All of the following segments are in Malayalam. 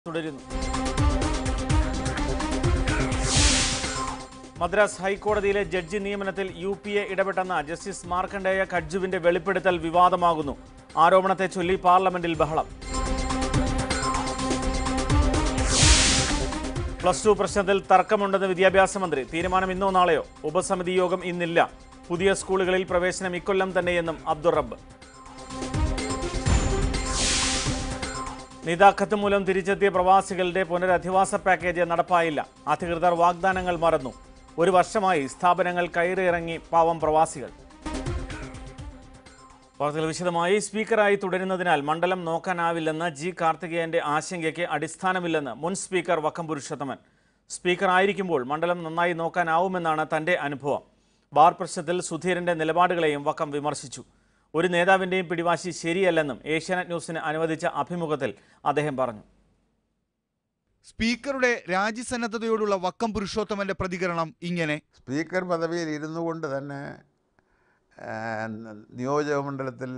തുടരുന്നു മദ്രാസ് ഹൈക്കോടതിയിലെ ജഡ്ജി നിയമനത്തിൽ യു പി എ ഇടപെട്ടെന്ന ജസ്റ്റിസ് മാർക്കണ്ഡേയ കഡ്ജുവിന്റെ വെളിപ്പെടുത്തൽ വിവാദമാകുന്നു ആരോപണത്തെ ചൊല്ലി പാർലമെന്റിൽ ബഹളം പ്ലസ് ടു പ്രശ്നത്തിൽ തർക്കമുണ്ടെന്ന് വിദ്യാഭ്യാസ മന്ത്രി തീരുമാനം ഇന്നോ നാളെയോ ഉപസമിതി യോഗം ഇന്നില്ല പുതിയ സ്കൂളുകളിൽ പ്രവേശനം ഇക്കൊല്ലം തന്നെയെന്നും അബ്ദുൾ റബ്ബ് നിതാഖത്ത് മൂലം തിരിച്ചെത്തിയ പ്രവാസികളുടെ പുനരധിവാസ പാക്കേജ് നടപ്പായില്ല അധികൃതർ വാഗ്ദാനങ്ങൾ മറന്നു ഒരു വർഷമായി സ്ഥാപനങ്ങൾ കയറിയിറങ്ങി പാവം പ്രവാസികൾ വാർത്തകൾ വിശദമായി സ്പീക്കറായി തുടരുന്നതിനാൽ മണ്ഡലം നോക്കാനാവില്ലെന്ന ജി കാർത്തികേയന്റെ ആശങ്കയ്ക്ക് അടിസ്ഥാനമില്ലെന്ന് മുൻ സ്പീക്കർ വക്കം പുരുഷോത്തമൻ സ്പീക്കർ ആയിരിക്കുമ്പോൾ മണ്ഡലം നന്നായി നോക്കാനാവുമെന്നാണ് തന്റെ അനുഭവം ബാർ പ്രശ്നത്തിൽ സുധീരന്റെ നിലപാടുകളെയും വക്കം വിമർശിച്ചു ഒരു നേതാവിന്റെയും പിടിവാശി ശരിയല്ലെന്നും ഏഷ്യാനെറ്റ് ന്യൂസിന് അനുവദിച്ച അഭിമുഖത്തിൽ അദ്ദേഹം പറഞ്ഞു സ്പീക്കറുടെ രാജിസന്നദ്ധതയോടുള്ള വക്കം പുരുഷോത്തമന്റെ പ്രതികരണം ഇങ്ങനെ സ്പീക്കർ പദവിയിൽ ഇരുന്നു കൊണ്ട് തന്നെ ആ, നിയോജക മണ്ഡലത്തിൽ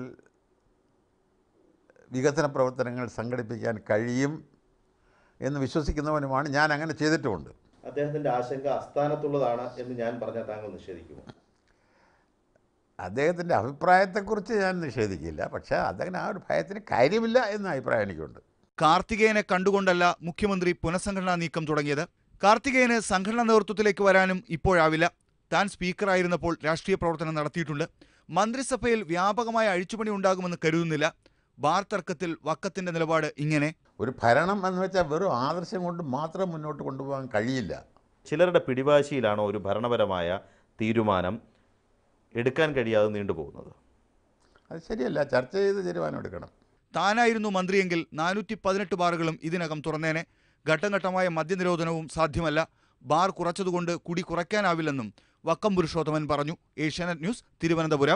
വികസന പ്രവർത്തനങ്ങൾ സംഘടിപ്പിക്കാൻ കഴിയും എന്ന് വിശ്വസിക്കുന്നവനുമാണ് ഞാൻ അങ്ങനെ ചെയ്തിട്ടുമുണ്ട് അദ്ദേഹത്തിന്റെ ആശങ്ക അസ്ഥാനത്തുള്ളതാണ് എന്ന് ഞാൻ പറഞ്ഞാൽ താങ്കൾ നിഷേധിക്കുമോ അദ്ദേഹത്തിൻ്റെ അഭിപ്രായത്തെക്കുറിച്ച് ഞാൻ നിഷേധിക്കില്ല പക്ഷേ അദ്ദേഹത്തിന് ആ ഒരു ഭയത്തിന് കാര്യമില്ല എന്ന അഭിപ്രായം എനിക്കുണ്ട് കാർത്തികേയനെ കണ്ടുകൊണ്ടല്ല മുഖ്യമന്ത്രി പുനഃസംഘടനാ നീക്കം തുടങ്ങിയത് കാർത്തികേയന് സംഘടനാ നേതൃത്വത്തിലേക്ക് വരാനും ഇപ്പോഴാവില്ല താൻ സ്പീക്കറായിരുന്നപ്പോൾ രാഷ്ട്രീയ പ്രവർത്തനം നടത്തിയിട്ടുണ്ട് മന്ത്രിസഭയിൽ വ്യാപകമായ അഴിച്ചുപണി ഉണ്ടാകുമെന്ന് കരുതുന്നില്ല ബാർ തർക്കത്തിൽ വക്കത്തിന്റെ നിലപാട് ഇങ്ങനെ ഒരു ഭരണം എന്ന് വെച്ചാൽ വെറും ആദർശം കൊണ്ട് മാത്രം മുന്നോട്ട് കൊണ്ടുപോകാൻ കഴിയില്ല ചിലരുടെ പിടിവാശിയിലാണോ ഒരു ഭരണപരമായ തീരുമാനം എടുക്കാൻ കഴിയാതെ നീണ്ടുപോകുന്നത് അത് ശരിയല്ല ചർച്ച ചെയ്ത് തീരുമാനമെടുക്കണം താനായിരുന്നു മന്ത്രിയെങ്കിൽ നാനൂറ്റി പതിനെട്ട് ബാറുകളും ഇതിനകം തുറന്നേനെ ഘട്ടം ഘട്ടമായ മദ്യനിരോധനവും സാധ്യമല്ല ബാർ കുറച്ചതുകൊണ്ട് കുടി കുറയ്ക്കാനാവില്ലെന്നും വക്കം പുരുഷോത്തമൻ പറഞ്ഞു ഏഷ്യാനെറ്റ് ന്യൂസ് തിരുവനന്തപുരം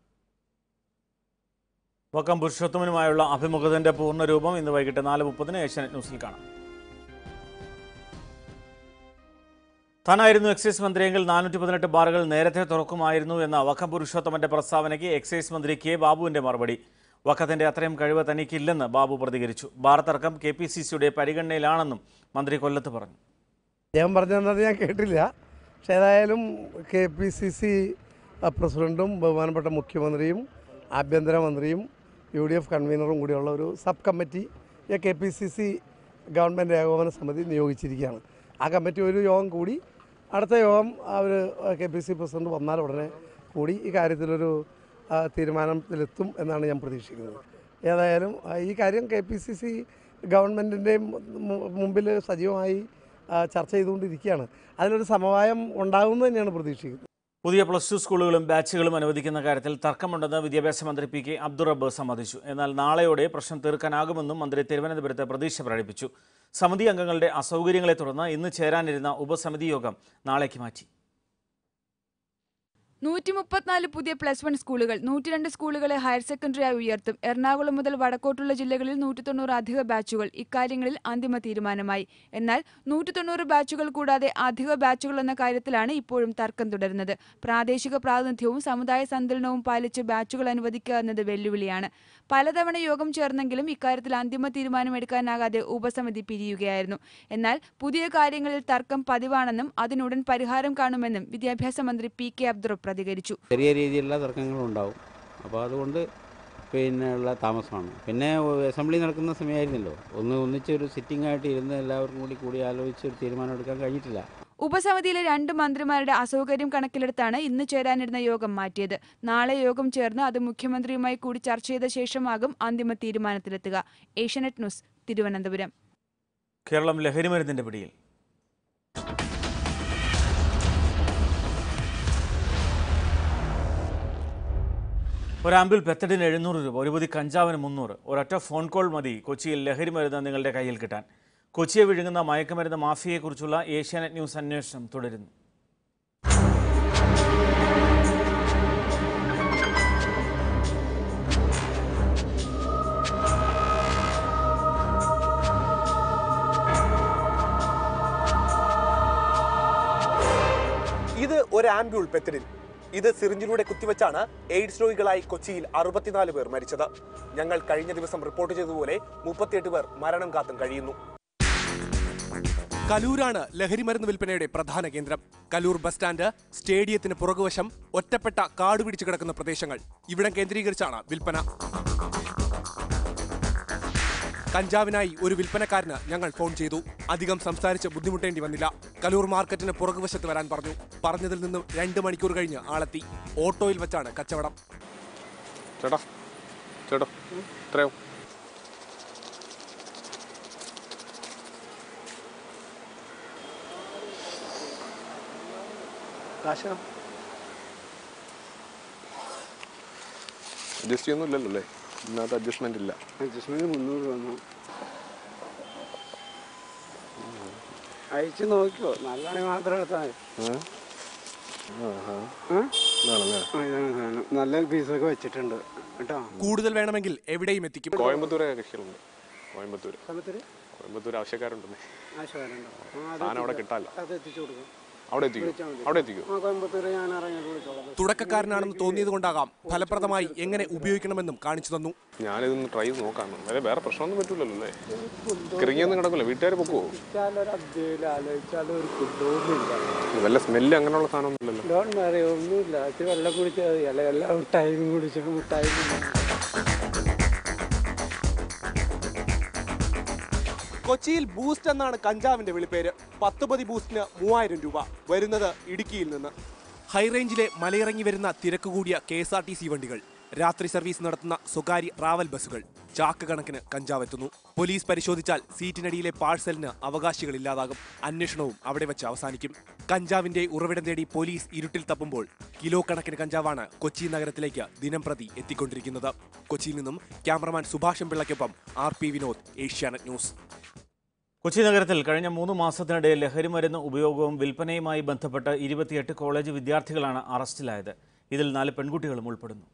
വക്കം പുരുഷോത്തമനുമായുള്ള അഭിമുഖത്തിന്റെ പൂർണ്ണരൂപം ഇന്ന് വൈകിട്ട് നാല് മുപ്പതിന് ഏഷ്യാനെറ്റ് ന്യൂസിൽ കാണാം താനായിരുന്നു എക്സൈസ് മന്ത്രിയെങ്കിൽ നാനൂറ്റി പതിനെട്ട് ബാറുകൾ നേരത്തെ തുറക്കുമായിരുന്നു എന്ന വക്കം പുരുഷോത്തമന്റെ പ്രസ്താവനയ്ക്ക് എക്സൈസ് മന്ത്രി കെ ബാബുവിന്റെ മറുപടി വക്കത്തിന്റെ അത്രയും കഴിവ് തനിക്കില്ലെന്ന് ബാബു പ്രതികരിച്ചു ബാർ തർക്കം കെ പി സി സിയുടെ പരിഗണനയിലാണെന്നും മന്ത്രി കൊല്ലത്ത് പറഞ്ഞു അദ്ദേഹം പറഞ്ഞത് ഞാൻ കേട്ടില്ല പക്ഷേ ഏതായാലും കെ പി സി സി പ്രസിഡൻറ്റും ബഹുമാനപ്പെട്ട മുഖ്യമന്ത്രിയും ആഭ്യന്തരമന്ത്രിയും യു ഡി എഫ് കൺവീനറും കൂടിയുള്ള ഒരു sub committee K P C C government ഏകോപന സമിതി നിയോഗിച്ചിരിക്കുകയാണ് ആ കമ്മിറ്റി ഒരു യോഗം കൂടി അടുത്ത യോഗം അവർ കെ പി സി പ്രസിഡന്റ് വന്നാൽ ഉടനെ കൂടി ഈ കാര്യത്തിലൊരു ആ, തീരുമാനത്തിലെത്തും എന്നാണ് ഞാൻ പ്രതീക്ഷിക്കുന്നത് ഏതായാലും ആ, ഈ കാര്യം കെ പി സി സി ഗവൺമെൻറ്റിൻ്റെയും മുമ്പിൽ സജീവമായി ആ, ചർച്ച ചെയ്തുകൊണ്ടിരിക്കുകയാണ് അതിലൊരു സമവായം ഉണ്ടാകുമെന്ന് തന്നെയാണ് പ്രതീക്ഷിക്കുന്നത് പുതിയ പ്ലസ് ടു സ്കൂളുകളും ബാച്ചുകളും അനുവദിക്കുന്ന കാര്യത്തിൽ തർക്കമുണ്ടെന്ന് വിദ്യാഭ്യാസ മന്ത്രി പി കെ അബ്ദുറബ്ബ് സമ്മതിച്ചു എന്നാൽ നാളെയോടെ പ്രശ്നം തീർക്കാനാകുമെന്നും മന്ത്രി തിരുവനന്തപുരത്ത് പ്രതീക്ഷ പ്രകടിപ്പിച്ചു സമിതി അംഗങ്ങളുടെ അസൗകര്യങ്ങളെ തുടർന്ന് ഇന്ന് ചേരാനിരുന്ന ഉപസമിതി യോഗം നാളേക്ക് മാറ്റി നൂറ്റി മുപ്പത്തിനാല് പുതിയ പ്ലസ് വൺ സ്കൂളുകൾ നൂറ്റിരണ്ട് സ്കൂളുകളെ ഹയർ സെക്കൻഡറിയായി ഉയർത്തും എറണാകുളം മുതൽ വടക്കോട്ടുള്ള ജില്ലകളിൽ നൂറ്റി തൊണ്ണൂറ് അധിക ബാച്ചുകൾ ഇക്കാര്യങ്ങളിൽ അന്തിമ തീരുമാനമായി എന്നാൽ നൂറ്റി തൊണ്ണൂറ് ബാച്ചുകൾ കൂടാതെ അധിക ബാച്ചുകൾ എന്ന കാര്യത്തിലാണ് ഇപ്പോഴും തർക്കം തുടരുന്നത് പ്രാദേശിക പ്രാതിനിധ്യവും സമുദായ സന്തുലനവും പാലിച്ച് ബാച്ചുകൾ അനുവദിക്കുക എന്നത് വെല്ലുവിളിയാണ് പലതവണ യോഗം ചേർന്നെങ്കിലും ഇക്കാര്യത്തിൽ അന്തിമ തീരുമാനമെടുക്കാനാകാതെ ഉപസമിതി പിരിയുകയായിരുന്നു എന്നാൽ പുതിയ കാര്യങ്ങളിൽ തർക്കം പതിവാണെന്നും അതിനുടൻ പരിഹാരം കാണുമെന്നും വിദ്യാഭ്യാസ മന്ത്രി പി കെ അബ്ദുറ പ്രതികരിച്ചു ചെറിയ രീതിയിലുള്ള തർക്കങ്ങളുണ്ടാവും അപ്പോൾ അതുകൊണ്ട് പിന്നെ ഉള്ള താമസമാണ് പിന്നെ അസംബ്ലി നടക്കുന്ന സമയമായിരുന്നല്ലോ ഒന്ന് ഒന്നിച്ചൊരു സിറ്റിംഗ് ആയിട്ട് ഇരുന്ന് എല്ലാവർക്കും കൂടി കൂടി ആലോചിച്ച് ഒരു തീരുമാനം എടുക്കാൻ കഴിഞ്ഞിട്ടില്ല ഉപസമിതിയിലെ രണ്ട് മന്ത്രിമാരുടെ അസൗകര്യം കണക്കിലെടുത്താണ് ഇന്ന് ചേരാനിരുന്ന യോഗം മാറ്റിയത് നാളെ യോഗം ചേർന്ന് അത് മുഖ്യമന്ത്രിയുമായി കൂടി ചർച്ച ചെയ്ത ശേഷമാകും അന്തിമ തീരുമാനത്തിലെത്തുക ഏഷ്യാനെറ്റ് ന്യൂസ് തിരുവനന്തപുരം കേരളം ലഹരിമരുന്നിന്റെ പിടിയിൽ ഒരു ആമ്പിൾ പെത്തഡിന് എഴുന്നൂറ് രൂപ ഒരു പൊതി കഞ്ചാവിന് മുന്നൂറ് ഒരൊറ്റ ഫോൺ കോൾ മതി കൊച്ചിയിൽ ലഹരി മരുന്ന് നിങ്ങളുടെ കയ്യിൽ കിട്ടാൻ കൊച്ചിയെ വിഴുങ്ങുന്ന മയക്കുമരുന്ന് മാഫിയയെക്കുറിച്ചുള്ള ഏഷ്യാനെറ്റ് ന്യൂസ് അന്വേഷണം തുടരുന്നു ഇത് ഒരു ആംബ്യൂൾ പെത്തഡിൻ ഇത് സിറിഞ്ചിലൂടെ കുത്തിവെച്ചാണ് എയ്ഡ്സ് രോഗികളായി കൊച്ചിയിൽ അറുപത്തിനാല് പേർ മരിച്ചത് ഞങ്ങൾ കഴിഞ്ഞ ദിവസം റിപ്പോർട്ട് ചെയ്തതുപോലെ മുപ്പത്തിയെട്ട് പേർ മരണം കാത്തും കഴിയുന്നു കലൂരാണ് ലഹരിമരുന്ന് വിൽപ്പനയുടെ പ്രധാന കേന്ദ്രം കലൂർ ബസ് സ്റ്റാൻഡ് സ്റ്റേഡിയത്തിന് പുറകുവശം ഒറ്റപ്പെട്ട കാട് പിടിച്ചു കിടക്കുന്ന പ്രദേശങ്ങൾ ഇവിടം കേന്ദ്രീകരിച്ചാണ് വിൽപ്പന കഞ്ചാവിനായി ഒരു വിൽപ്പനക്കാരന് ഞങ്ങൾ ഫോൺ ചെയ്തു അധികം സംസാരിച്ച് ബുദ്ധിമുട്ടേണ്ടി വന്നില്ല കലൂർ മാർക്കറ്റിന് പുറകുവശത്ത് വരാൻ പറഞ്ഞു പറഞ്ഞതിൽ നിന്നും രണ്ട് മണിക്കൂർ കഴിഞ്ഞ് ആളെത്തി ഓട്ടോയിൽ വെച്ചാണ് കച്ചവടം ചേട്ടാ ചേട്ടാ എത്രയോ അഡ്ജസ്റ്റ് ചെയ്യുന്നില്ലല്ലോ അല്ലേ ഇതിനകത്ത് അഡ്ജസ്റ്റ്മെന്റ് ഇല്ല അഡ്ജസ്റ്റ്മെന്റ് മുന്നൂറ് വന്നു അയച്ചു നോക്കിയോ നല്ലതാണെങ്കിൽ മാത്രം എടുത്താൽ ഏ? ആഹാ. ഇതാണല്ലേ നല്ല പീസൊക്കെ വെച്ചിട്ടുണ്ട് കേട്ടോ കൂടുതൽ വേണമെങ്കിൽ എവിടെയും എത്തിക്കും കോയമ്പത്തൂരെ കൃഷികളുണ്ട് കോയമ്പത്തൂർ സമയത്തൊരു കോയമ്പത്തൂർ ആവശ്യക്കാരുണ്ടെന്നേ ആശയമുണ്ടോ സാധനം അവിടെ കിട്ടാല്ല അത് എത്തിച്ചു കൊടുക്കും അവിടെ എത്തിക്കും അവിടെ എത്തിക്കും ആ കോയമ്പത്തൂർ ഞാൻ ഇറങ്ങിയിട്ട് വിളിച്ചോളാം തുടക്കക്കാരനാണെന്ന് തോന്നിയത് കൊണ്ടാകാം ഫലപ്രദമായി എങ്ങനെ ഉപയോഗിക്കണമെന്നും കാണിച്ചു തന്നു ഞാനിതൊന്ന് ട്രൈ ചെയ്ത് നോക്കാം വേറെ വേറെ പ്രശ്നമൊന്നും പറ്റൂലല്ലോ അല്ലേ കിറങ്ങിയൊന്നും കിടക്കില്ല വീട്ടുകാർ പൊക്കുവോ ഒരു അധ്യയിൽ ആലോചിച്ചാലും ഒരു ഫുഡൊന്നുമില്ല വല്ല സ്മെല്ല് അങ്ങനെയുള്ള സാധനമൊന്നും ഇല്ലല്ലോ ഡോൺ മാറി ഒന്നുമില്ല ഇച്ചിരി വെള്ളം കുടിച്ചാൽ മതി അല്ല എല്ലാം മിഠായും കുടിച്ചിട്ട് മിഠായി കൊച്ചിയിൽ ബൂസ്റ്റ് എന്നാണ് കഞ്ചാവിന്റെ വിളിപ്പേര് പത്ത് പതി ബൂസ്റ്റിന് മൂവായിരം രൂപ വരുന്നത് ഇടുക്കിയിൽ നിന്ന് ഹൈറേഞ്ചിലെ മലയിറങ്ങി വരുന്ന തിരക്ക് കൂടിയ K S R T C വണ്ടികൾ രാത്രി സർവീസ് നടത്തുന്ന സ്വകാര്യ ട്രാവൽ ബസ്സുകൾ ചാക്ക് കണക്കിന് കഞ്ചാവ് എത്തുന്നു പോലീസ് പരിശോധിച്ചാൽ സീറ്റിനടിയിലെ പാഴ്സലിന് അവകാശികളില്ലാതാകും അന്വേഷണവും അവിടെ വെച്ച് അവസാനിക്കും കഞ്ചാവിന്റെ ഉറവിടം തേടി പോലീസ് ഇരുട്ടിൽ തപ്പുമ്പോൾ കിലോ കണക്കിന് കഞ്ചാവാണ് കൊച്ചി നഗരത്തിലേക്ക് ദിനം പ്രതി എത്തിക്കൊണ്ടിരിക്കുന്നത് കൊച്ചിയിൽ നിന്നും ക്യാമറമാൻ സുഭാഷൻ പിള്ളയ്ക്കൊപ്പം R P Vinod Asianet news Kochi നഗരത്തിൽ കഴിഞ്ഞ മൂന്ന് മാസത്തിനിടെ ലഹരിമരുന്ന് ഉപയോഗവും വിൽപ്പനയുമായി ബന്ധപ്പെട്ട് ഇരുപത്തിയെട്ട് കോളേജ് വിദ്യാർത്ഥികളാണ് അറസ്റ്റിലായത് ഇതിൽ നാല് പെൺകുട്ടികളും ഉൾപ്പെടുന്നു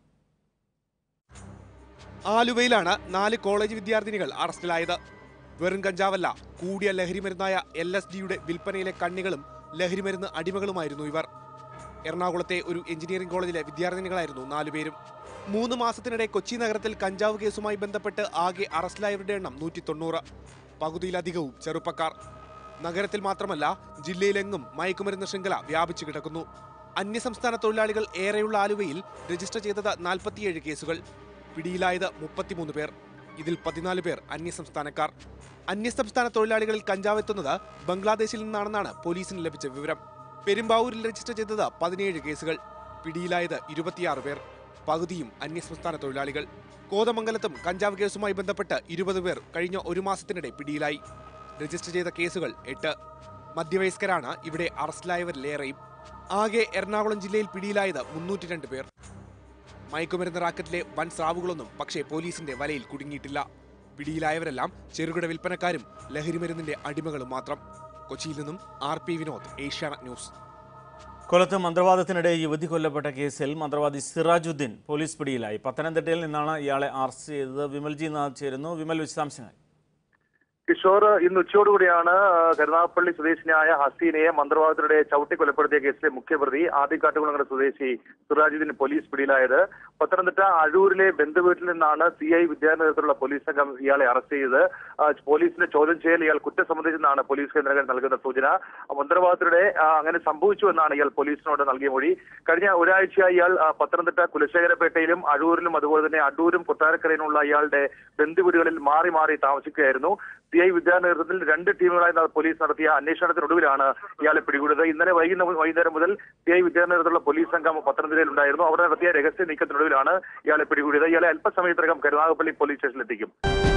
ആലുവയിലാണ് നാല് കോളേജ് വിദ്യാർത്ഥിനികൾ അറസ്റ്റിലായത് വെറും കഞ്ചാവല്ല കൂടിയ ലഹരിമരുന്നായ എൽ എസ് ഡിയുടെ വിൽപ്പനയിലെ കണ്ണികളും ലഹരിമരുന്ന് അടിമകളുമായിരുന്നു ഇവർ എറണാകുളത്തെ ഒരു എഞ്ചിനീയറിംഗ് കോളേജിലെ വിദ്യാർത്ഥിനികളായിരുന്നു നാലുപേരും മൂന്ന് മാസത്തിനിടെ കൊച്ചി നഗരത്തിൽ കഞ്ചാവ് കേസുമായി ബന്ധപ്പെട്ട് ആകെ അറസ്റ്റിലായവരുടെ എണ്ണം നൂറ്റി തൊണ്ണൂറ് പകുതിയിലധികവും ചെറുപ്പക്കാർ നഗരത്തിൽ മാത്രമല്ല ജില്ലയിലെങ്ങും മയക്കുമരുന്ന് ശൃംഖല വ്യാപിച്ചു കിടക്കുന്നു അന്യസംസ്ഥാന തൊഴിലാളികൾ ഏറെയുള്ള ആലുവയിൽ രജിസ്റ്റർ ചെയ്തത് നാൽപ്പത്തിയേഴ് കേസുകൾ പിടിയിലായത് മുപ്പത്തിമൂന്ന് പേർ ഇതിൽ പതിനാല് പേർ അന്യസംസ്ഥാനക്കാർ അന്യസംസ്ഥാന തൊഴിലാളികളിൽ കഞ്ചാവ് എത്തുന്നത് ബംഗ്ലാദേശിൽ നിന്നാണെന്നാണ് പോലീസിന് ലഭിച്ച വിവരം പെരുമ്പാവൂരിൽ രജിസ്റ്റർ ചെയ്തത് പതിനേഴ് കേസുകൾ പിടിയിലായത് ഇരുപത്തിയാറ് പേർ പകുതിയും അന്യസംസ്ഥാന തൊഴിലാളികൾ കോതമംഗലത്തും കഞ്ചാവ് കേസുമായി ബന്ധപ്പെട്ട് ഇരുപത് പേർ കഴിഞ്ഞ ഒരു മാസത്തിനിടെ പിടിയിലായി രജിസ്റ്റർ ചെയ്ത കേസുകൾ എട്ട് മധ്യവയസ്കരാണ് ഇവിടെ അറസ്റ്റിലായവരിലേറെയും ആകെ എറണാകുളം ജില്ലയിൽ പിടിയിലായത് മുന്നൂറ്റി രണ്ട് പേർ മയക്കുമരുന്ന് റാക്കറ്റിലെ വൻ സ്രാവുകളൊന്നും പക്ഷേ പോലീസിന്റെ വലയിൽ കുടുങ്ങിയിട്ടില്ല പിടിയിലായവരെല്ലാം ചെറുകിട വിൽപ്പനക്കാരും ലഹരിമരുന്നിന്റെ അടിമകളും മാത്രം കൊച്ചിയിൽ നിന്നും R P Vinod Asianet news കൊല്ലത്ത് മന്ത്രവാദത്തിനിടെ യുവതി കൊല്ലപ്പെട്ട കേസിൽ മന്ത്രവാദി സിറാജുദ്ദീൻ പോലീസ് പിടിയിലായി പത്തനംതിട്ടയിൽ നിന്നാണ് ഇയാളെ അറസ്റ്റ് ചെയ്തത് വിമൽജി നാഥ് ചേരുന്നു വിമൽ വിശദാംശങ്ങൾ കിഷോർ ഇന്ന് ഉച്ചയോടുകൂടിയാണ് കരുനാഗപ്പള്ളി സ്വദേശിനിയായ ഹസീനയെ മന്ത്രവാദത്തിനിടെ ചവിട്ടി കൊലപ്പെടുത്തിയ കേസിലെ മുഖ്യപ്രതി ആദ്യക്കാട്ടുകുളങ്ങര സ്വദേശി സുറാജുദ്ദീൻ പോലീസ് പിടിയിലായത് പത്തനംതിട്ട അഴൂരിലെ ബന്ധുവീട്ടിൽ നിന്നാണ് സി ഐ വിദ്യാനേതൃത്വത്തിലുള്ള പോലീസ് സംഘം ഇയാളെ അറസ്റ്റ് ചെയ്തത് ആ, പോലീസിന്റെ ചോദ്യം ചെയ്യൽ ഇയാൾ കുറ്റം സംബന്ധിച്ചെന്നാണ് പോലീസ് കേന്ദ്രങ്ങൾ നൽകുന്ന സൂചന മന്ത്രവാദത്തിനിടെ ആ, അങ്ങനെ സംഭവിച്ചു എന്നാണ് ഇയാൾ പോലീസിനോട് നൽകിയ മൊഴി കഴിഞ്ഞ ഒരാഴ്ചയായി ഇയാൾ ആ, പത്തനംതിട്ട കുലശേഖരപേട്ടയിലും അഴൂരിലും അതുപോലെ തന്നെ അടൂരും കൊട്ടാരക്കരയിലുള്ള ഇയാളുടെ ബന്ധുവീടുകളിൽ മാറി മാറി താമസിക്കുകയായിരുന്നു സി ഐ വിദ്യാനേതൃത്വത്തിൽ രണ്ട് ടീമുകളായി ന- പോലീസ് നടത്തിയ അന്വേഷണത്തിനൊടുവിലാണ് ഇയാളെ പിടികൂടിയത് ഇന്നലെ വൈകുന്ന വൈകുന്നേരം മുതൽ സി ഐ വിദ്യാനേതൃത്വത്തിലുള്ള പോലീസ് സംഘം പത്തനംതിട്ടയിൽ ഉണ്ടായിരുന്നു അവിടെ നടത്തിയ രഹസ്യ നീക്കത്തിനൊടുവിലാണ് ഇയാളെ പിടികൂടിയത് ഇയാളെ അല്പസമയത്തിനകം കരുനാഗപ്പള്ളി പോലീസ് സ്റ്റേഷനിലെത്തിക്കും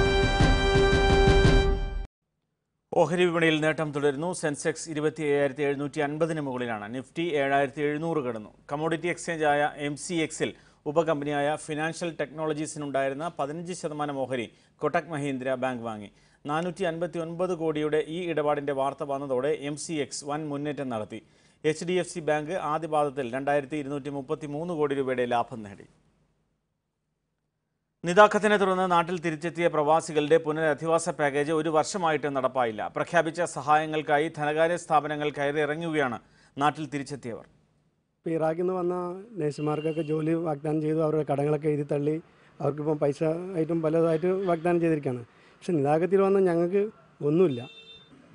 ഓഹരി വിപണിയിൽ നേട്ടം തുടരുന്നു സെൻസെക്സ് ഇരുപത്തി ഏഴായിരത്തി എഴുന്നൂറ്റി അൻപതിന് മുകളിലാണ് നിഫ്റ്റി ഏഴായിരത്തി എഴുന്നൂറ് കടന്നു കമ്മോഡിറ്റി എക്സ്ചേഞ്ചായ എം സി എക്സിൽ ഉപകമ്പനിയായ ഫിനാൻഷ്യൽ ടെക്നോളജീസിനുണ്ടായിരുന്ന പതിനഞ്ച് ശതമാനം ഓഹരി കൊട്ടക് മഹീന്ദ്ര ബാങ്ക് വാങ്ങി നാനൂറ്റി അൻപത്തി ഒൻപത് കോടിയുടെ ഈ ഇടപാടിന്റെ വാർത്ത വന്നതോടെ എം സി എക്സ് വൻ മുന്നേറ്റം നടത്തി H D F C bank ആദ്യപാദത്തിൽ രണ്ടായിരത്തി ഇരുന്നൂറ്റി മുപ്പത്തി മൂന്ന് കോടി രൂപയുടെ ലാഭം നേടി നിതാഖത്തിനെ തുടർന്ന് നാട്ടിൽ തിരിച്ചെത്തിയ പ്രവാസികളുടെ പുനരധിവാസ പാക്കേജ് ഒരു വർഷമായിട്ട് നടപ്പായില്ല പ്രഖ്യാപിച്ച സഹായങ്ങൾക്കായി ധനകാര്യ സ്ഥാപനങ്ങൾ കയറിയിറങ്ങുകയാണ് നാട്ടിൽ തിരിച്ചെത്തിയവർ ഇപ്പോൾ ഇറാഖിൽ നിന്ന് വന്ന നേഴ്സുമാർക്കൊക്കെ ജോലി വാഗ്ദാനം ചെയ്തു അവരുടെ കടങ്ങളൊക്കെ എഴുതി തള്ളി അവർക്കിപ്പം പൈസ ആയിട്ടും പലതായിട്ട് വാഗ്ദാനം ചെയ്തിരിക്കുകയാണ് പക്ഷെ നിതാഖത്തിൽ വന്ന ഞങ്ങൾക്ക് ഒന്നുമില്ല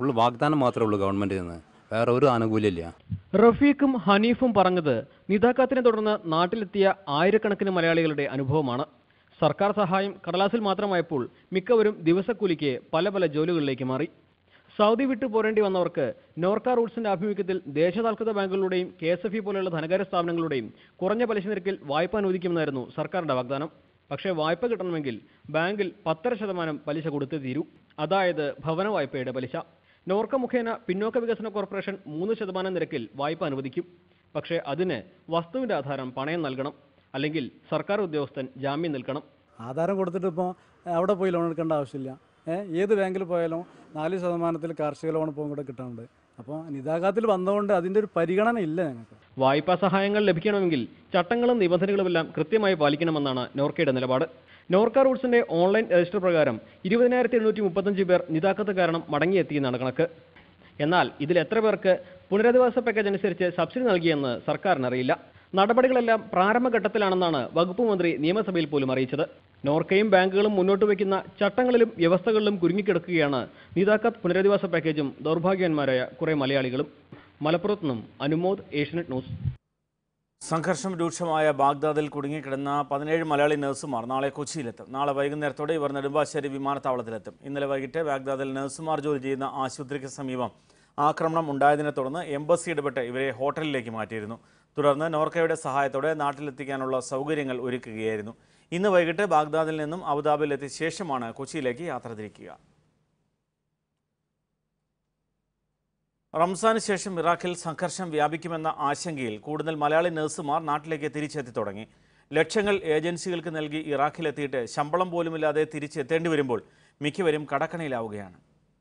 ഫുള്ള് വാഗ്ദാനം മാത്രമേ ഉള്ളൂ ഗവൺമെൻറ്റിൽ നിന്ന് വേറെ ഒരു ആനുകൂല്യമില്ല റഫീഖും ഹനീഫും പറഞ്ഞത് നിതാക്കാത്തിനെ തുടർന്ന് നാട്ടിലെത്തിയ ആയിരക്കണക്കിന് മലയാളികളുടെ അനുഭവമാണ് സർക്കാർ സഹായം കടലാസിൽ മാത്രമായപ്പോൾ മിക്കവരും ദിവസക്കൂലിക്ക് പല പല ജോലികളിലേക്ക് മാറി സൗദി വിട്ടു പോരേണ്ടി വന്നവർക്ക് നോർക്ക റൂട്ട്സിന്റെ ആഭിമുഖ്യത്തിൽ ദേശസാൽകൃത ബാങ്കുകളുടെയും കെ എസ് എഫ് ഇ പോലെയുള്ള ധനകാര്യ സ്ഥാപനങ്ങളുടെയും കുറഞ്ഞ പലിശ നിരക്കിൽ വായ്പ അനുവദിക്കുമെന്നായിരുന്നു സർക്കാരിന്റെ വാഗ്ദാനം പക്ഷേ വായ്പ കിട്ടണമെങ്കിൽ ബാങ്കിൽ പത്തര ശതമാനം പലിശ കൊടുത്തേ തീരൂ അതായത് ഭവന വായ്പയുടെ പലിശ നോർക്ക മുഖേന പിന്നോക്ക വികസന കോർപ്പറേഷൻ മൂന്ന് ശതമാനം നിരക്കിൽ വായ്പ അനുവദിക്കും പക്ഷേ അതിന് വസ്തുവിന്റെ ആധാരം പണയം നൽകണം അല്ലെങ്കിൽ സർക്കാർ ഉദ്യോഗസ്ഥൻ ജാമ്യം നിൽക്കണം ആധാരം കൊടുത്തിട്ട് ഇപ്പോൾ അവിടെ പോയി ലോൺ എടുക്കേണ്ട ആവശ്യമില്ല ഏ, ഏത് ബാങ്കിൽ പോയാലും നാല് ശതമാനത്തിൽ കാർഷിക ലോൺ ഇപ്പോൾ കൂടെ കിട്ടുന്നുണ്ട് അപ്പോൾ നിതാഘാത്തിൽ വന്നതുകൊണ്ട് അതിൻ്റെ ഒരു പരിഗണന ഇല്ല ഞങ്ങൾക്ക് വായ്പാ സഹായങ്ങൾ ലഭിക്കണമെങ്കിൽ ചട്ടങ്ങളും നിബന്ധനകളുമെല്ലാം കൃത്യമായി പാലിക്കണമെന്നാണ് നോർക്കയുടെ നിലപാട് നോർക്ക റൂട്ട്സിന്റെ ഓൺലൈൻ രജിസ്റ്റർ പ്രകാരം ഇരുപതിനായിരത്തി എണ്ണൂറ്റി മുപ്പത്തഞ്ച് പേർ നിതാക്കത്ത് കാരണം മടങ്ങിയെത്തിയെന്നാണ് കണക്ക് എന്നാൽ ഇതിൽ എത്ര പേർക്ക് പുനരധിവാസ പാക്കേജ് അനുസരിച്ച് സബ്സിഡി നൽകിയെന്ന് സർക്കാരിനറിയില്ല നടപടികളെല്ലാം പ്രാരംഭഘട്ടത്തിലാണെന്നാണ് വകുപ്പ് മന്ത്രി നിയമസഭയിൽ പോലും അറിയിച്ചത് നോർക്കയും ബാങ്കുകളും മുന്നോട്ട് വയ്ക്കുന്ന ചട്ടങ്ങളിലും വ്യവസ്ഥകളിലും കുരുങ്ങിക്കിടക്കുകയാണ് നിതാക്കത്ത് പുനരധിവാസ പാക്കേജും ദൗർഭാഗ്യവാന്മാരായ കുറെ മലയാളികളും മലപ്പുറത്ത് നിന്നും അനുമോദ് ഏഷ്യനെറ്റ് ന്യൂസ് സംഘർഷം രൂക്ഷമായ ബാഗ്ദാദിൽ കുടുങ്ങിക്കിടന്ന പതിനേഴ് മലയാളി നഴ്സുമാർ നാളെ കൊച്ചിയിലെത്തും നാളെ വൈകുന്നേരത്തോടെ ഇവർ നെടുമ്പാശ്ശേരി വിമാനത്താവളത്തിലെത്തും ഇന്നലെ വൈകിട്ട് ബാഗ്ദാദിൽ നഴ്സുമാർ ജോലി ചെയ്യുന്ന ആശുപത്രിക്ക് സമീപം ആക്രമണം ഉണ്ടായതിനെ തുടർന്ന് എംബസി ഇടപെട്ട് ഇവരെ ഹോട്ടലിലേക്ക് മാറ്റിയിരുന്നു തുടർന്ന് നോർക്കയുടെ സഹായത്തോടെ നാട്ടിലെത്തിക്കാനുള്ള സൗകര്യങ്ങൾ ഒരുക്കുകയായിരുന്നു ഇന്ന് വൈകിട്ട് ബാഗ്ദാദിൽ നിന്നും അബുദാബിയിലെത്തിയ ശേഷമാണ് കൊച്ചിയിലേക്ക് യാത്ര തിരിക്കുക റംസാന് ശേഷം ഇറാഖിൽ സംഘർഷം വ്യാപിക്കുമെന്ന ആശങ്കയിൽ കൂടുതൽ മലയാളി നഴ്സുമാർ നാട്ടിലേക്ക് തിരിച്ചെത്തി തുടങ്ങി ലക്ഷങ്ങൾ ഏജൻസികൾക്ക് നൽകി ഇറാഖിലെത്തിയിട്ട് ശമ്പളം പോലുമില്ലാതെ തിരിച്ചെത്തേണ്ടി വരുമ്പോൾ മിക്കവരും കടക്കണിയിലാവുകയാണ്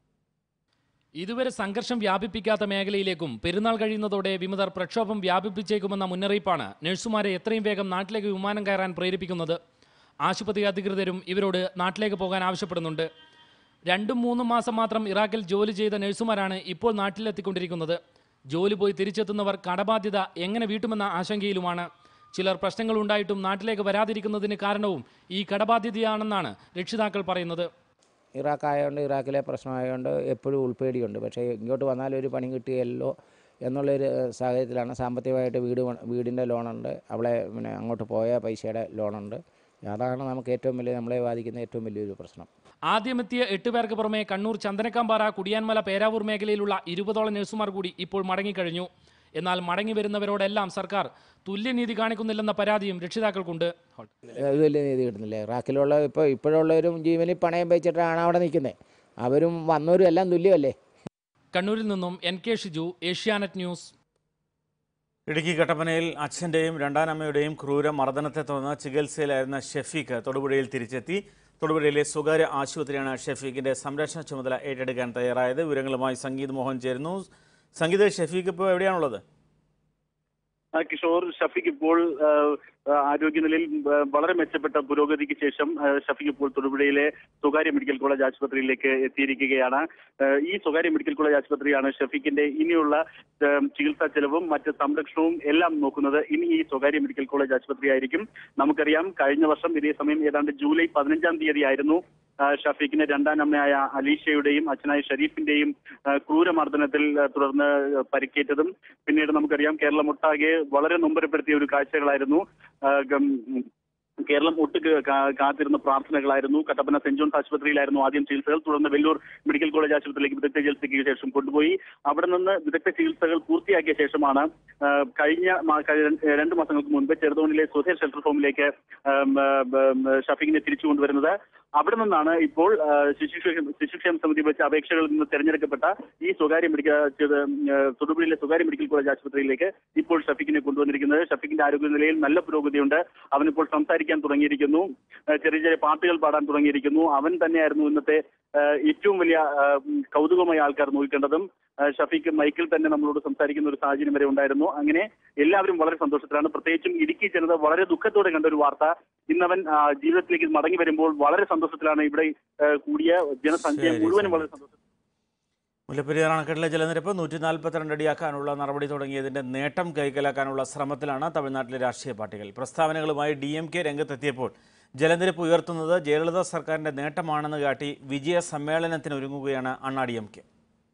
ഇതുവരെ സംഘർഷം വ്യാപിപ്പിക്കാത്ത മേഖലയിലേക്കും പെരുന്നാൾ കഴിയുന്നതോടെ വിമതർ പ്രക്ഷോഭം വ്യാപിപ്പിച്ചേക്കുമെന്ന മുന്നറിയിപ്പാണ് നഴ്സുമാരെ എത്രയും വേഗം നാട്ടിലേക്ക് വിമാനം കയറാൻ പ്രേരിപ്പിക്കുന്നത് ആശുപത്രി അധികൃതരും ഇവരോട് നാട്ടിലേക്ക് പോകാൻ ആവശ്യപ്പെടുന്നുണ്ട് രണ്ടും മൂന്നും മാസം മാത്രം ഇറാഖിൽ ജോലി ചെയ്ത നഴ്സുമാരാണ് ഇപ്പോൾ നാട്ടിലെത്തിക്കൊണ്ടിരിക്കുന്നത് ജോലി പോയി തിരിച്ചെത്തുന്നവർ കടബാധ്യത എങ്ങനെ വീട്ടുമെന്ന ആശങ്കയിലുമാണ് ചിലർ പ്രശ്നങ്ങൾ ഉണ്ടായിട്ടും നാട്ടിലേക്ക് വരാതിരിക്കുന്നതിന് കാരണവും ഈ കടബാധ്യതയാണെന്നാണ് രക്ഷിതാക്കൾ പറയുന്നത് ഇറാഖ് ആയതുകൊണ്ട് ഇറാഖിലെ പ്രശ്നമായതുകൊണ്ട് എപ്പോഴും ഉൾപ്പേടിയുണ്ട് പക്ഷേ ഇങ്ങോട്ട് വന്നാൽ ഒരു പണി കിട്ടുകയല്ലോ എന്നുള്ളൊരു സാഹചര്യത്തിലാണ് സാമ്പത്തികമായിട്ട് വീട് പണ- വീടിൻ്റെ ലോണുണ്ട് അവളെ പിന്നെ അങ്ങോട്ട് പോയ പൈസയുടെ ലോണുണ്ട് അതാണ് നമുക്ക് ഏറ്റവും വലിയ നമ്മളെ ബാധിക്കുന്ന ഏറ്റവും വലിയൊരു പ്രശ്നം ആദ്യമെത്തിയ എട്ട് പേർക്ക് പുറമെ കണ്ണൂർ ചന്ദനക്കാമ്പാറ കുടിയാൻമല പേരാവൂർ മേഖലയിലുള്ള ഇരുപതോളം നഴ്സുമാർ കൂടി ഇപ്പോൾ മടങ്ങിക്കഴിഞ്ഞു എന്നാൽ മടങ്ങി വരുന്നവരോടെല്ലാം സർക്കാർ തുല്യനീതി കാണിക്കുന്നില്ലെന്ന പരാതിയും രക്ഷിതാക്കൾക്കുണ്ട് ഇത് വലിയ നീതി കിട്ടുന്നില്ല ഇറാഖിലുള്ള ഇപ്പോൾ ഇപ്പോഴുള്ളവരും ജീവനിൽ പണയം വെച്ചിട്ടാണ് അവിടെ നിൽക്കുന്നത് അവരും വന്നവരും എല്ലാം തുല്യമല്ലേ കണ്ണൂരിൽ നിന്നും N K Shiju Asianet news Idukki കട്ടപ്പനയിൽ അച്ഛൻ്റെയും രണ്ടാനമ്മയുടെയും ക്രൂര മർദ്ദനത്തെ തുടർന്ന് ചികിത്സയിലായിരുന്ന ഷെഫീഖ് തൊടുപുഴയിൽ തിരിച്ചെത്തി തൊടുപുഴയിലെ സ്വകാര്യ ആശുപത്രിയാണ് ഷെഫീഖിന്റെ സംരക്ഷണ ചുമതല ഏറ്റെടുക്കാൻ തയ്യാറായത് വിവരങ്ങളുമായി സംഗീത് മോഹൻ ചേരുന്നു സംഗീത് ഷെഫീഖ് ഇപ്പോൾ എവിടെയാണുള്ളത് ആ, കിഷോർ ഷഫീഖ് ഇപ്പോൾ ആ, ആ, ആരോഗ്യനിലയിൽ ആ, വളരെ മെച്ചപ്പെട്ട പുരോഗതിക്ക് ശേഷം ആ, ഷഫീഖ് ഇപ്പോൾ തൊടുപുഴയിലെ സ്വകാര്യ മെഡിക്കൽ കോളേജ് ആശുപത്രിയിലേക്ക് എത്തിയിരിക്കുകയാണ് ആ, ഈ സ്വകാര്യ മെഡിക്കൽ കോളേജ് ആശുപത്രിയാണ് ഷഫീഖിന്റെ ഇനിയുള്ള ആ, ചികിത്സാ ചെലവും മറ്റ് സംരക്ഷണവും എല്ലാം നോക്കുന്നത് ഇനി ഈ സ്വകാര്യ മെഡിക്കൽ കോളേജ് ആശുപത്രി ആയിരിക്കും നമുക്കറിയാം കഴിഞ്ഞ വർഷം ഇതേ സമയം ഏതാണ്ട് ജൂലൈ പതിനഞ്ചാം തീയതി ആയിരുന്നു ആ, ഷഫീഖിന്റെ രണ്ടാനമ്മയായ അലീഷയുടെയും അച്ഛനായ ഷരീഫിന്റെയും ആ, ക്രൂരമർദ്ദനത്തിൽ ആ, തുടർന്ന് പരിക്കേറ്റതും പിന്നീട് നമുക്കറിയാം കേരളം ഒട്ടാകെ വളരെ നൊമ്പരപ്പെടുത്തിയ ഒരു കാഴ്ചകളായിരുന്നു ആ, ഗം- കേരളം ഒട്ട് കാ- കാത്തിരുന്ന പ്രാർത്ഥനകളായിരുന്നു കട്ടപ്പന സെന്റ് ജോൺസ് ആശുപത്രിയിലായിരുന്നു ആദ്യം ചികിത്സകൾ തുടർന്ന് വെല്ലൂർ മെഡിക്കൽ കോളേജ് ആശുപത്രിയിലേക്ക് വിദഗ്ധ ചികിത്സയ്ക്ക് ശേഷം കൊണ്ടുപോയി അവിടെ നിന്ന് വിദഗ്ധ ചികിത്സകൾ പൂർത്തിയാക്കിയ ശേഷമാണ് ആ, കഴിഞ്ഞ മാ- കഴി- രണ്ട് മാസങ്ങൾക്ക് മുൻപ് ചെറുതോണിലെ സ്വദേശ ഷെൽട്ടർ ഹോമിലേക്ക് ആം, ആ, ബ- ഷഫീഖിനെ തിരിച്ചു കൊണ്ടുവരുന്നത് അവിടെ നിന്നാണ് ഇപ്പോൾ ആ, ശിശുക്ഷേമ ശിശുക്ഷേമ സമിതി വെച്ച അപേക്ഷകളിൽ നിന്ന് തെരഞ്ഞെടുക്കപ്പെട്ട ഈ സ്വകാര്യ മെഡിക്കൽ ചെയ്ത്, ആ, തൊടുപുഴയിലെ സ്വകാര്യ മെഡിക്കൽ കോളേജ് ആശുപത്രിയിലേക്ക് ഇപ്പോൾ ഷഫീഖിനെ കൊണ്ടുവന്നിരിക്കുന്നത് ഷഫീഖിന്റെ ആരോഗ്യനിലയിൽ നല്ല പുരോഗതിയുണ്ട് അവനിപ്പോൾ സംസാരിക്കാൻ തുടങ്ങിയിരിക്കുന്നു ആ, ചെറിയ ചെറിയ പാട്ടുകൾ പാടാൻ തുടങ്ങിയിരിക്കുന്നു അവൻ തന്നെയായിരുന്നു ഇന്നത്തെ ആ, ഏറ്റവും വലിയ ആ, ഉം, കൗതുകമായി ആൾക്കാർ നോക്കേണ്ടതും ആ, ഷഫീഖ് മൈക്കിൽ തന്നെ നമ്മളോട് സംസാരിക്കുന്ന ഒരു സാഹചര്യം വരെ ഉണ്ടായിരുന്നു അങ്ങനെ എല്ലാവരും വളരെ സന്തോഷത്തിലാണ് പ്രത്യേകിച്ചും ഇടുക്കി ജനത വളരെ ദുഃഖത്തോടെ കണ്ട ഒരു വാർത്ത ഇന്നവൻ ആ, ജീവിതത്തിലേക്ക് മടങ്ങി വരുമ്പോൾ വളരെ സന്തോഷത്തിലാണ് ഇവിടെ ആ, കൂടിയ ജനസംഖ്യ ശരി, മുഴുവനും വളരെ സന്തോഷം മുല്ലപ്പെരിയാർ അണക്കെട്ടിലെ ജലനിരപ്പ് നൂറ്റി നാൽപ്പത്തിരണ്ട് അടിയാക്കാനുള്ള നടപടി തുടങ്ങിയതിന്റെ നേട്ടം കൈക്കലാക്കാനുള്ള ശ്രമത്തിലാണ് തമിഴ്നാട്ടിലെ രാഷ്ട്രീയ പാർട്ടികൾ പ്രസ്താവനകളുമായി ഡി എം കെ രംഗത്തെത്തിയപ്പോൾ ജലനിരപ്പ് ഉയർത്തുന്നത് ജയലളിത സർക്കാരിന്റെ നേട്ടമാണെന്ന് കാട്ടി വിജയ സമ്മേളനത്തിന് ഒരുങ്ങുകയാണ് അണ്ണാ ഡി എം കെ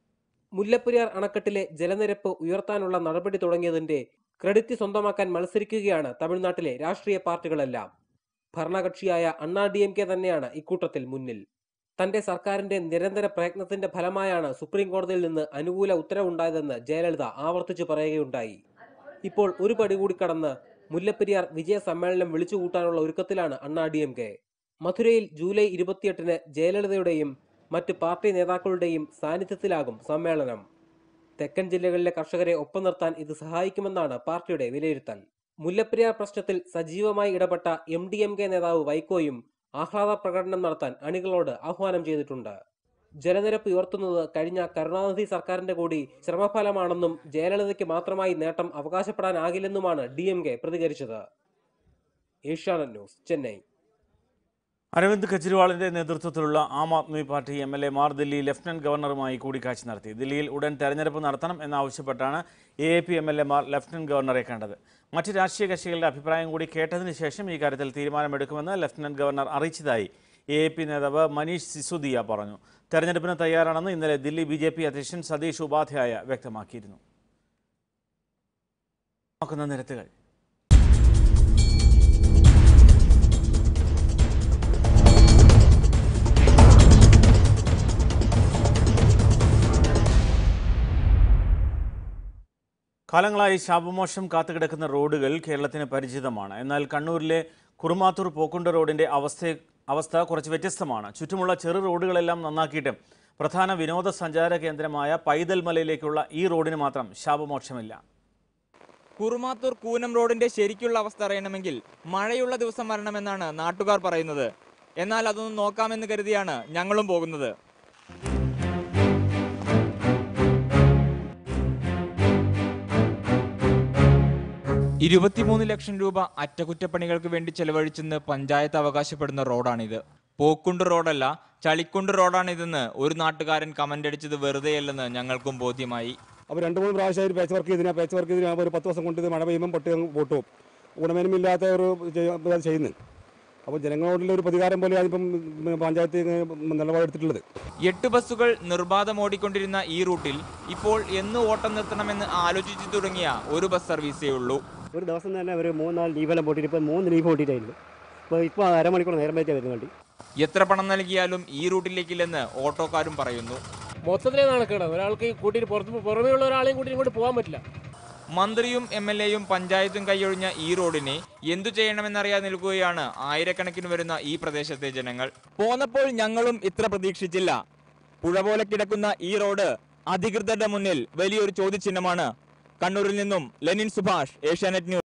മുല്ലപ്പെരിയാർ അണക്കെട്ടിലെ ജലനിരപ്പ് ഉയർത്താനുള്ള നടപടി തുടങ്ങിയതിന്റെ ക്രെഡിറ്റ് സ്വന്തമാക്കാൻ മത്സരിക്കുകയാണ് തമിഴ്നാട്ടിലെ രാഷ്ട്രീയ പാർട്ടികളെല്ലാം ഭരണകക്ഷിയായ അണ്ണാ ഡി എം കെ തന്നെയാണ് ഇക്കൂട്ടത്തിൽ മുന്നിൽ തന്റെ സർക്കാരിന്റെ നിരന്തര പ്രയത്നത്തിന്റെ ഫലമായാണ് സുപ്രീം കോടതിയിൽ നിന്ന് അനുകൂല ഉത്തരവുണ്ടായതെന്ന് ജയലളിത ആവർത്തിച്ചു പറയുകയുണ്ടായി ഇപ്പോൾ ഒരു പടി കൂടി കടന്ന് മുല്ലപ്പെരിയാർ വിജയ സമ്മേളനം വിളിച്ചുകൂട്ടാനുള്ള ഒരുക്കത്തിലാണ് അണ്ണാ ഡി എം കെ മധുരയിൽ ജൂലൈ ഇരുപത്തിയെട്ടിന് ജയലളിതയുടെയും മറ്റ് പാർട്ടി നേതാക്കളുടെയും സാന്നിധ്യത്തിലാകും സമ്മേളനം തെക്കൻ ജില്ലകളിലെ കർഷകരെ ഒപ്പം നിർത്താൻ ഇത് സഹായിക്കുമെന്നാണ് പാർട്ടിയുടെ വിലയിരുത്തൽ മുല്ലപ്പെരിയാർ പ്രശ്നത്തിൽ സജീവമായി ഇടപെട്ട എം ഡി എം കെ നേതാവ് വൈക്കോയും ആഹ്ലാദ പ്രകടനം നടത്താൻ അണികളോട് ആഹ്വാനം ചെയ്തിട്ടുണ്ട് ജലനിരപ്പ് ഉയർത്തുന്നത് കഴിഞ്ഞ കരുണാനിധി സർക്കാരിന്റെ കൂടി ശ്രമഫലമാണെന്നും ജയലളിതയ്ക്ക് മാത്രമായി നേട്ടം അവകാശപ്പെടാനാകില്ലെന്നുമാണ് ഡി എം കെ പ്രതികരിച്ചത് ഏഷ്യാനെറ്റ് ന്യൂസ് ചെന്നൈ അരവിന്ദ് കെജ്രിവാളിന്റെ നേതൃത്വത്തിലുള്ള Aam Aadmi party M L എമാർ ദില്ലി ലഫ്റ്റനന്റ് ഗവർണറുമായി കൂടിക്കാഴ്ച നടത്തി ദില്ലിയിൽ ഉടൻ തെരഞ്ഞെടുപ്പ് നടത്തണം എന്നാവശ്യപ്പെട്ടാണ് A A P M L എമാർ ലഫ്റ്റനന്റ് ഗവർണറെ കണ്ടത് മറ്റ് രാഷ്ട്രീയ കക്ഷികളുടെ അഭിപ്രായം കൂടി കേട്ടതിന് ശേഷം ഈ കാര്യത്തിൽ തീരുമാനമെടുക്കുമെന്ന് ലഫ്റ്റനന്റ് ഗവർണർ അറിയിച്ചതായി എ എ പി നേതാവ് മനീഷ് സിസോദിയ പറഞ്ഞു തെരഞ്ഞെടുപ്പിന് തയ്യാറാണെന്ന് ഇന്നലെ ദില്ലി ബി ജെ പി അധ്യക്ഷൻ സതീഷ് ഉപാധ്യായ വ്യക്തമാക്കിയിരുന്നു നോക്കുന്ന നിരത്തുകൾ കാലങ്ങളായി ശാപമോശം കാത്തുകിടക്കുന്ന റോഡുകൾ കേരളത്തിന് പരിചിതമാണ് എന്നാൽ കണ്ണൂരിലെ കുറുമാത്തൂർ പോക്കുണ്ട റോഡിന്റെ അവസ്ഥ അവസ്ഥ കുറച്ച് വ്യത്യസ്തമാണ് ചുറ്റുമുള്ള ചെറു റോഡുകളെല്ലാം നന്നാക്കിയിട്ടും പ്രധാന വിനോദസഞ്ചാര കേന്ദ്രമായ പൈതൽ മലയിലേക്കുള്ള ഈ റോഡിന് മാത്രം ശാപമോക്ഷമില്ല കുറുമാത്തൂർ കൂനം റോഡിന്റെ ശരിക്കുള്ള അവസ്ഥ അറിയണമെങ്കിൽ മഴയുള്ള ദിവസം വരണമെന്നാണ് നാട്ടുകാർ പറയുന്നത് എന്നാൽ അതൊന്ന് നോക്കാമെന്ന് കരുതിയാണ് ഞങ്ങളും പോകുന്നത് ഇരുപത്തിമൂന്ന് ലക്ഷം രൂപ അറ്റകുറ്റപ്പണികൾക്ക് വേണ്ടി ചെലവഴിച്ചെന്ന് പഞ്ചായത്ത് അവകാശപ്പെടുന്ന റോഡാണിത് പോക്കുണ്ട് റോഡല്ല ചളിക്കുണ്ട് റോഡാണിതെന്ന് ഒരു നാട്ടുകാരൻ കമന്റ് അടിച്ചത് വെറുതെയല്ലെന്ന് ഞങ്ങൾക്കും ബോധ്യമായി അപ്പോൾ രണ്ട് മൂന്ന് പ്രാവശ്യമായി പാച്ച് വർക്ക് ചെയ്തിന് പാച്ച് വർക്ക് ചെയ്തിന് ഒരു പത്ത് ദിവസം കൊണ്ട് ഇത് മഴ പെയ്യുമ്പോൾ പൊട്ടി അങ്ങ് പൊട്ടും ഗുണമേന്മയില്ലാത്ത ഒരു ചെയ്യ- ഇത് ചെയ്യുന്നത് അപ്പോൾ ജനങ്ങളോടുള്ള ഒരു പ്രതികാരം പോലെയാണ് ഇപ്പം പഞ്ചായത്ത് നിലപാടെടുത്തിട്ടുള്ളത് എട്ട് ബസ്സുകൾ നിർബാധം ഓടിക്കൊണ്ടിരുന്ന ഈ റൂട്ടിൽ ഇപ്പോൾ എന്ന് ഓട്ടം നിർത്തണമെന്ന് ആലോചിച്ചു തുടങ്ങിയ ഒരു ബസ് സർവീസേ ഉള്ളൂ ഒരു ദിവസം തന്നെ ഒരു മൂന്നാല് ലീവെല്ലാം പോട്ടിട്ട് ഇപ്പോൾ മൂന്ന് ലീവ് പോട്ടിട്ടായിരുന്നു ഇപ്പോൾ ഇപ്പോൾ അരമണിക്കൂർ നേരം വെച്ചാൽ വരുന്ന വണ്ടി എത്ര പണം നൽകിയാലും ഈ റൂട്ടിലേക്കില്ലെന്ന് ഓട്ടോക്കാരും പറയുന്നു മൊത്തത്തിലേ നടക്കണം ഒരാൾക്ക് കൂട്ടിയിട്ട് പുറത്ത് പുറമേയുള്ള ഒരാളെയും കൂട്ടി ഇങ്ങോട്ട് പോകാൻ പറ്റില്ല മന്ത്രിയും എം എൽ എയും പഞ്ചായത്തും കൈയൊഴിഞ്ഞ ഈ റോഡിനെ എന്തു ചെയ്യണമെന്നറിയാതെ നിൽക്കുകയാണ് ആയിരക്കണക്കിന് വരുന്ന ഈ പ്രദേശത്തെ ജനങ്ങൾ പോന്നപ്പോൾ ഞങ്ങളും ഇത്ര പ്രതീക്ഷിച്ചില്ല പുഴ പോലെ കിടക്കുന്ന ഈ റോഡ് അധികൃതരുടെ മുന്നിൽ വലിയൊരു ചോദ്യചിഹ്നമാണ് കണ്ണൂരിൽ നിന്നും ലെനിൻ സുഭാഷ് ഏഷ്യാനെറ്റ് ന്യൂസ്